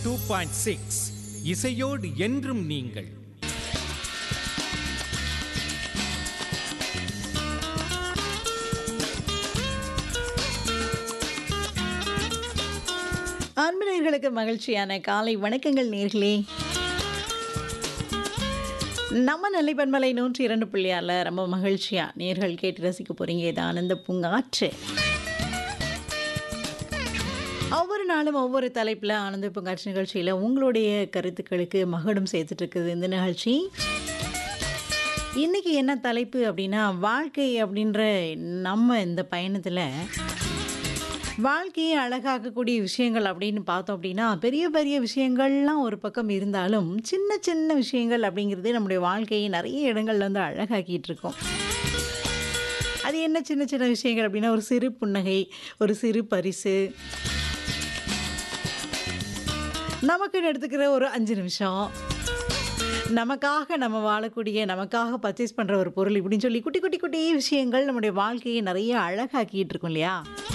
Two point six இசையோடு என்றும் நீங்கள் அன்பு நேர்களுக்கு மகிழ்ச்சியான காலை வணக்கங்கள் நேர்களே நம்ம நெல்லை பண்பலை நூற்றி இரண்டு புள்ளியால ரொம்ப மகிழ்ச்சியா நேர்கள் கேட்டு ரசிக்க போறீங்க இது ஆனந்த பூங்காற்று ஒவ்வொரு நாளும் ஒவ்வொரு தலைப்பில் ஆனந்த பூங்காற்று நிகழ்ச்சியில் உங்களுடைய கருத்துக்களுக்கு மகுடம் சேர்த்துட்டு இருக்குது இந்த நிகழ்ச்சி இன்னைக்கு என்ன தலைப்பு அப்படின்னா வாழ்க்கை அப்படின்ற நம்ம இந்த பயணத்தில் வாழ்க்கையை அழகாக்கக்கூடிய விஷயங்கள் அப்படின்னு பார்த்தோம் அப்படின்னா பெரிய பெரிய விஷயங்கள்லாம் ஒரு பக்கம் இருந்தாலும் சின்ன சின்ன விஷயங்கள் அப்படிங்கிறது நம்முடைய வாழ்க்கையை நிறைய இடங்கள்ல வந்து அழகாக்கிட்டு இருக்கோம் அது என்ன சின்ன சின்ன விஷயங்கள் அப்படின்னா ஒரு சிறு புன்னகை ஒரு சிறு பரிசு நமக்குன்னு எடுத்துக்கிற ஒரு அஞ்சு நிமிஷம் நமக்காக நம்ம வாழக்கூடிய நமக்காக பர்ச்சேஸ் பண்ணுற ஒரு பொருள் இப்படின்னு சொல்லி குட்டி குட்டி குட்டி விஷயங்கள் நம்முடைய வாழ்க்கையை நிறைய அழகாக்கிட்டு இருக்கோம் இல்லையா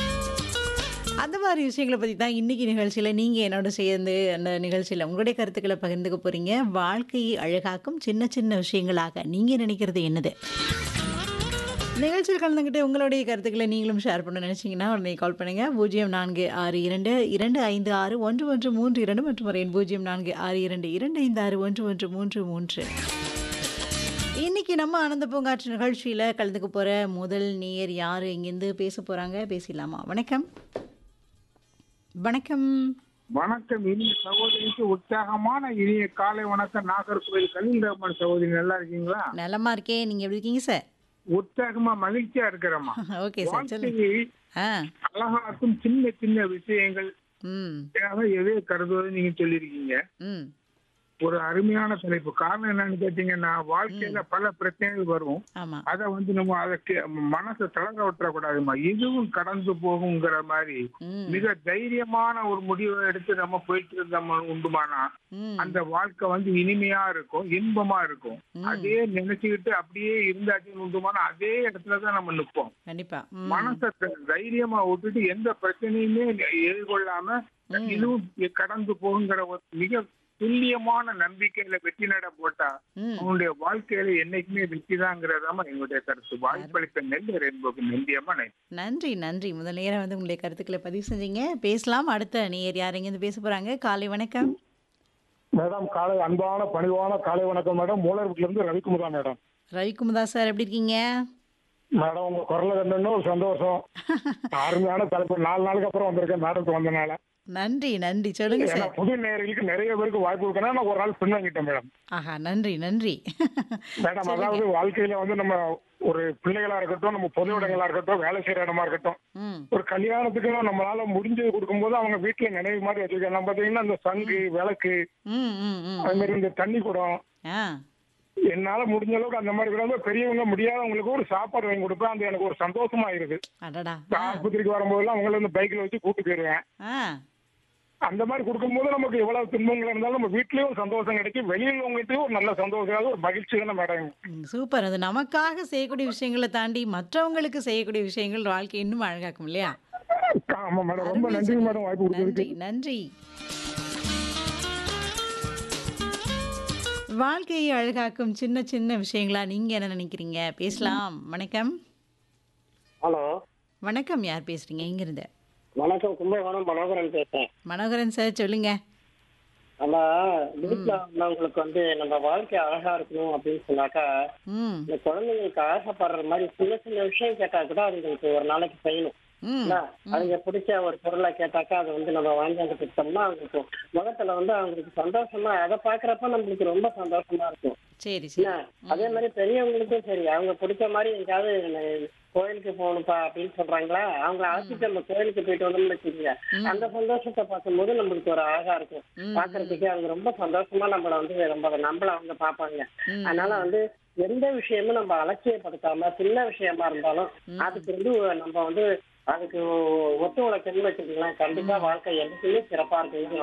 அந்த மாதிரி விஷயங்களை பற்றி தான் இன்றைக்கி நிகழ்ச்சியில் நீங்கள் என்னோட சேர்ந்து அந்த நிகழ்ச்சியில் உங்களுடைய கருத்துக்களை பகிர்ந்துக்க போகிறீங்க வாழ்க்கையை அழகாக்கும் சின்ன சின்ன விஷயங்களாக நீங்கள் நினைக்கிறது என்னது நிகழ்ச்சியில் கலந்துக்கிட்டு உங்களுடைய கருத்துக்களை நீங்களும் ஷேர் பண்ண நினச்சிங்கன்னா உடனே கால் பண்ணுங்கள் பூஜ்ஜியம் நான்கு ஆறு இரண்டு இரண்டு ஐந்து ஆறு ஒன்று ஒன்று மூன்று இரண்டு மற்றும் ஒரு எண் பூஜ்ஜியம் நான்கு ஆறு இரண்டு இரண்டு ஐந்து ஆறு ஒன்று ஒன்று மூன்று மூன்று இன்னைக்கு நம்ம ஆனந்த பூங்காற்று நிகழ்ச்சியில் கலந்துக்க போகிற முதல் நேயர் யார் இங்கேருந்து பேச போகிறாங்க பேசிடலாமா வணக்கம் வணக்கம் வணக்கம் இனிய சகோதரிக்கு உற்சாகமான இனிய காலை வணக்கம் நாகர்கோவில் கலில் ரஹ்மான் சகோதரி நல்லா இருக்கீங்களா நலமா இருக்கேன் நீங்கள் எப்படி இருக்கீங்க சார் உற்சாகமா மகிழ்ச்சியா இருக்கிறோமா ஓகே சார் சொல்லுங்க வாழ்க்கையை ஆ அழகாக்கும் சின்ன சின்ன விஷயங்கள் ம் எதை கருதுவது நீங்க சொல்லியிருக்கீங்க ம் ஒரு அருமையான தலைப்பு காரணம் என்னன்னு கேட்டீங்கன்னா வாழ்க்கையில பல பிரச்சனைகள் வரும் ஆமாம் அத வந்து நம்ம அதற்கு மனசை தளர விட்டுறக்கூடாதுமா இதுவும் கடந்து போகுங்கிற மாதிரி ம் மிக தைரியமான ஒரு முடிவை எடுத்து நம்ம போயிட்டு இருந்தோம் உண்டுமானா ம் அந்த வாழ்க்கை வந்து இனிமையா இருக்கும் இன்பமா இருக்கும் ம். அதே நினைச்சுக்கிட்டு அப்படியே இருந்தாச்சுன்னு உண்டுமான அதே இடத்துலதான் நம்ம நிற்போம் கண்டிப்பா ம் மனசை த- தைரியமா விட்டுட்டு எந்த பிரச்சனையுமே எதிர்கொள்ளாம ம். இதுவும் கடந்து போகுங்கிற ஒரு மிக துல்லியமான நம்பிக்கையில வெற்றி நட போட்டா ம் அவனுடைய வாழ்க்கையில என்னைக்குமே வெற்றிதாங்கிறதாம எங்களுடைய கருத்து வாய்ப்பளித்த நெல் ரென்போக்கு நெல்லியம்மா நன்றி நன்றி நன்றி முதல் நேரம் வந்து உங்களுடைய கருத்துக்களை பதிவு செஞ்சீங்க பேசலாம் அடுத்த நேயர் யார் இங்கேருந்து பேச போகிறாங்க காலை வணக்கம் மேடம் காலை அன்பான பணிவான காலை வணக்கம் மேடம் மூலர்புட்ல இருந்து ரவிக்குமாரா மேடம் ரவிக்குமுதா சார் எப்படி இருக்கீங்க மேடம் உங்க குரலை கண்டோன்னு ஒரு சந்தோஷம் அருமையான தலைப்பு நாலு நாளுக்கு அப்புறம் வந்திருக்கேன் மேடத்துக்கு வந்தனால நன்றி நன்றி சொல்லுங்க ஏன்னா சார் புது நேயர்களுக்கு நிறைய பேருக்கு வாய்ப்பு கொடுக்கணும் நான் ஒரு நாள் பின்வாங்கிட்டேன் மேடம் ஆஹா நன்றி நன்றி மேடம் அதாவது வாழ்க்கையில வந்து நம்ம ஒரு பிள்ளைகளா இருக்கட்டும் நம்ம பொது இடங்களா இருக்கட்டும் வேலை செய்யற இடமா இருக்கட்டும் ம் ஒரு கல்யாணத்துக்கு நம்மளால முடிஞ்சது கொடுக்கும்போது அவங்க வீட்டுல நினைவு மாதிரி வச்சிருக்காங்க நம்ம பாத்தீங்கன்னா இந்த சங்கு விளக்கு ம் ம் ம் அது மாதிரி இந்த தண்ணி குடம் ஆ என்னால முடிஞ்ச அளவுக்கு அந்த மாதிரி கூட பெரியவங்க முடியாதவங்களுக்கு ஒரு சாப்பாடு வாங்கி கொடுப்பேன் அது எனக்கு ஒரு சந்தோஷமா இருக்குது அடடா இப்ப ஆஸ்பத்திரிக்கு வரும்போதெல்லாம் அவங்கள வந்து பைக்ல வச்சு கூட்டு போயிருவேன் ஆ அந்த மாதிரி கொடுக்கும்போது நமக்கு எவ்வளவு துன்பங்கள் இருந்தாலும் நம்ம வீட்லயும் ஒரு சந்தோஷம் கிடைக்கும் வெளியில் உங்ககிட்டயும் ஒரு நல்ல சந்தோஷம் ஒரு மகிழ்ச்சி தானே மேடம் ம், சூப்பர் அது நமக்காக செய்யக்கூடிய விஷயங்களை தாண்டி மற்றவங்களுக்கு செய்யக்கூடிய விஷயங்கள் வாழ்க்கை இன்னும் அழகாக்கும் இல்லையா ஆமா மேடம் ரொம்ப அருமை நன்றி சொன்னீங்க. மேடம் வாய்ப்பு கொடுத்ததுக்கு நன்றி நன்றி வாழ்க்கையை அழகாக்கும் சின்ன சின்ன விஷயங்களா நீங்க என்ன நினைக்கிறீங்க பேசலாம் வணக்கம் ஹலோ வணக்கம் யார் பேசுறீங்க இங்க இருந்து வணக்கம் கும்பகோணம் மனோகரன் பேசுறேன் மனோகரன் சார் சொல்லுங்க நம்ம வீட்டுல உள்ளவங்களுக்கு வந்து நம்ம வாழ்க்கை அழகா இருக்கணும் அப்படின்னு சொன்னாக்கா ம் இந்த குழந்தைங்களுக்கு ஆசைப்படுற மாதிரி சின்ன சின்ன விஷயம் கேட்டா கூட அதுங்களுக்கு ஒரு நாளைக்கு செய்யணும் ம் என்ன? அதுங்க பிடிச்ச ஒரு பொருளை கேட்டாக்கா அதை வந்து நம்ம வாங்கி அங்க கொடுத்தோம்னா அவங்களுக்கு முகத்துல வந்து அவங்களுக்கு சந்தோஷமா அதை பாக்குறப்ப நம்மளுக்கு ரொம்ப சந்தோஷமா இருக்கும் சரி என்ன சரி அதே மாதிரி பெரியவங்களுக்கும் சரி அவங்க பிடிச்ச மாதிரி எங்கேயாவது எனக்கு கோயிலுக்கு போகணும்ப்பா அப்படின்னு சொல்றாங்களா அவங்க அழைச்சிட்டு நம்ம கோயிலுக்கு போயிட்டு வந்தோம்னு வச்சுக்கோங்க அந்த சந்தோஷத்தை பார்க்கும்போது நம்மளுக்கு ஒரு அழகா இருக்கும் ம், பாக்குறதுக்கு அவங்க ரொம்ப சந்தோஷமா நம்மள வந்து ரொம்ப நம்மள அவங்க பார்ப்பாங்க ம். அதனால வந்து எந்த விஷயமும் நம்ம அலட்சியப்படுத்தாம சின்ன விஷயமா இருந்தாலும் அதுக்கு வந்து நம்ம வந்து அதுக்கு ஒத்து உழைக்கணும்னு வச்சுக்கோங்களேன் கண்டிப்பா வாழ்க்கை என்னைக்குமே சிறப்பா இருக்கும்